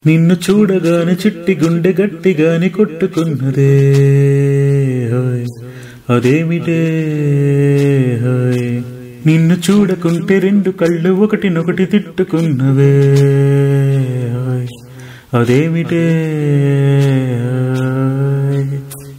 నిన్ను చూడగానే చిట్టి గుండె గట్టిగాని కొట్టుకున్నదే హోయ్ అదేమిటే హోయ్ నిన్ను చూడకుంటే రెండు కళ్ళు ఒకటినొకటి తిట్టుకున్నవే హోయ్ అదేమిటే హోయ్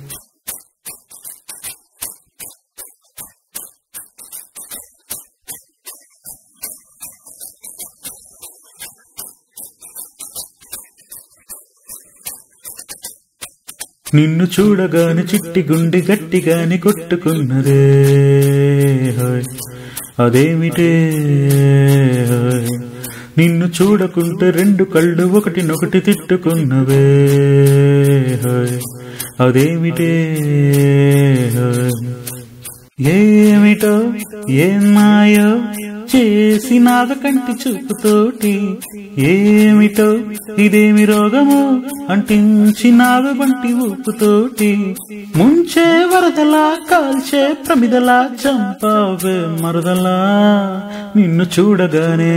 నిన్ను చూడగానే చిట్టి గుండె గట్టిగాని కొట్టుకున్నదే హోయ్ అదేమిటే హోయ్ నిన్ను చూడకుంటే రెండు కళ్ళు ఒకటినొకటి తిట్టుకున్నవే హోయ్ అదేమిటే హోయ్ ఏమిటో ఏం మాయో చేసినాగ కంటి చూపుతోటి ఏమిటో ఇదేమి రోగమో అంటించినాగ బంటి ఊపుతోటి ముంచే వరదలా కాల్చే ప్రమిదలా చంపావే మరదలా నిన్ను చూడగానే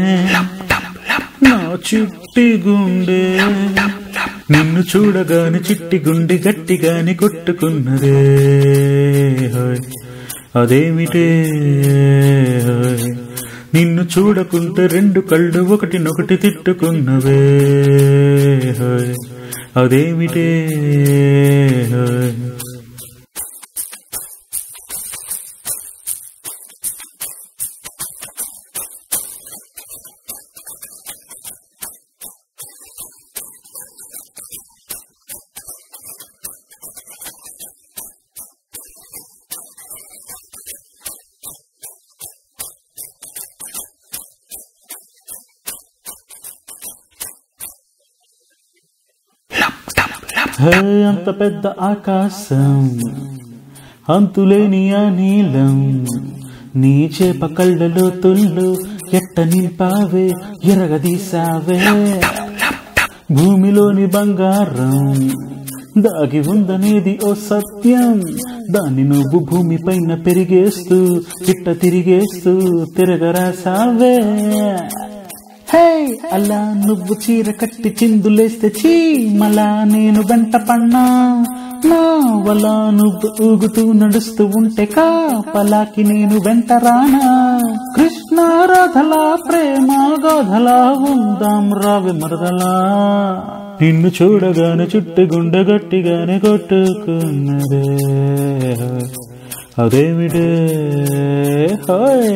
నా చిట్టి గుండె నిన్ను చూడగానే చిట్టి గుండె గట్టిగాని కొట్టుకున్నదే హోయ్ అదేమిటే హోయ్ నిన్ను చూడకుంటే రెండు కళ్ళు ఒకటినొకటి తిట్టుకున్నవే హోయ్ అదేమిటే హోయ్ హే అంత పెద్ద ఆకాశం అంతులేని ఆ నీలం నీ చేప కళ్ళలో తుల్లు ఎట్ట నింపావే ఎరగదీసావే భూమిలోని బంగారం దాగి ఉందనేది ఓ సత్యం దాన్ని నువ్వు భూమి పైన పెరిగేస్తూ ఇట్ట తిరిగేస్తూ తిరగరాసావే హే అలా నువ్వు చీర కట్టి చిందులేస్తే చీ మలా నేను వెంట పన్నా నా వల నువ్వు ఊగుతూ నడుస్తూ ఉంటే కాపలాకి నేను వెంట రానా కృష్ణ రాధలా ప్రేమ గాధలా ఉందాం రావి మరదలా నిన్ను చూడగానే చుట్టు గుండె గట్టిగానే కొట్టుకున్నదే అదేమిటే హాయ్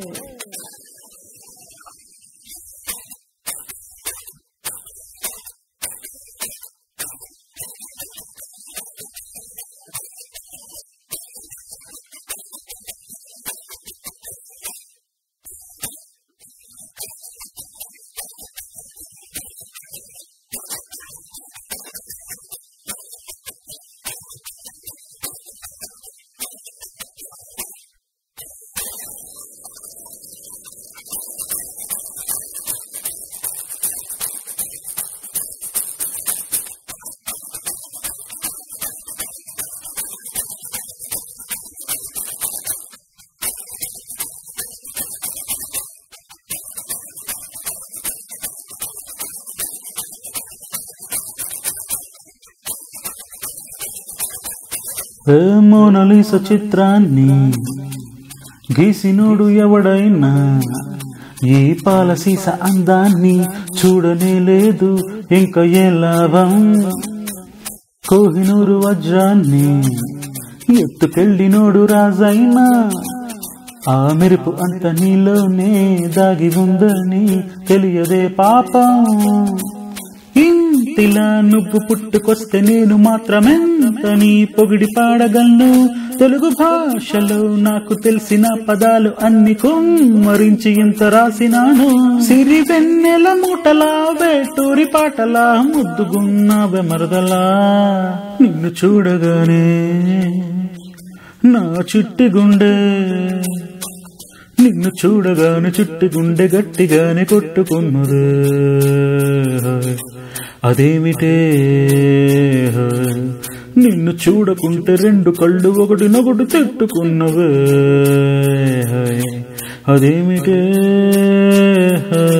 మోనలీస చిత్రాన్ని గీసినోడు ఎవడైనా ఈ పాలసీస అందాన్ని చూడనే లేదు ఇంకా ఏ లాభం కోహినూరు వజ్రాన్ని ఎత్తుకెళ్ళినోడు రాజైనా ఆ మెరుపు అంత నీలోనే దాగి ఉందని తెలియదే పాపం ఇంటిలా నువ్వు పుట్టుకొస్తే నేను మాత్రమెంత నీ పొగిడి పాడగలను తెలుగు భాషలో నాకు తెలిసిన పదాలు అన్ని కుమ్మరించి ఇంత రాసినాను సిరి వెన్నెల మూటలా వేటూరి పాటలా ముద్దుగున్నావే మరదలా నిన్ను చూడగానే నా చిట్టి గుండె నిన్ను చూడగానే చుట్టి గుండె గట్టిగానే కొట్టుకున్నదే అదేమిటే నిన్ను చూడకుంటే రెండు కళ్ళు ఒకటినొకటి తిట్టుకున్నవే అదేమిటే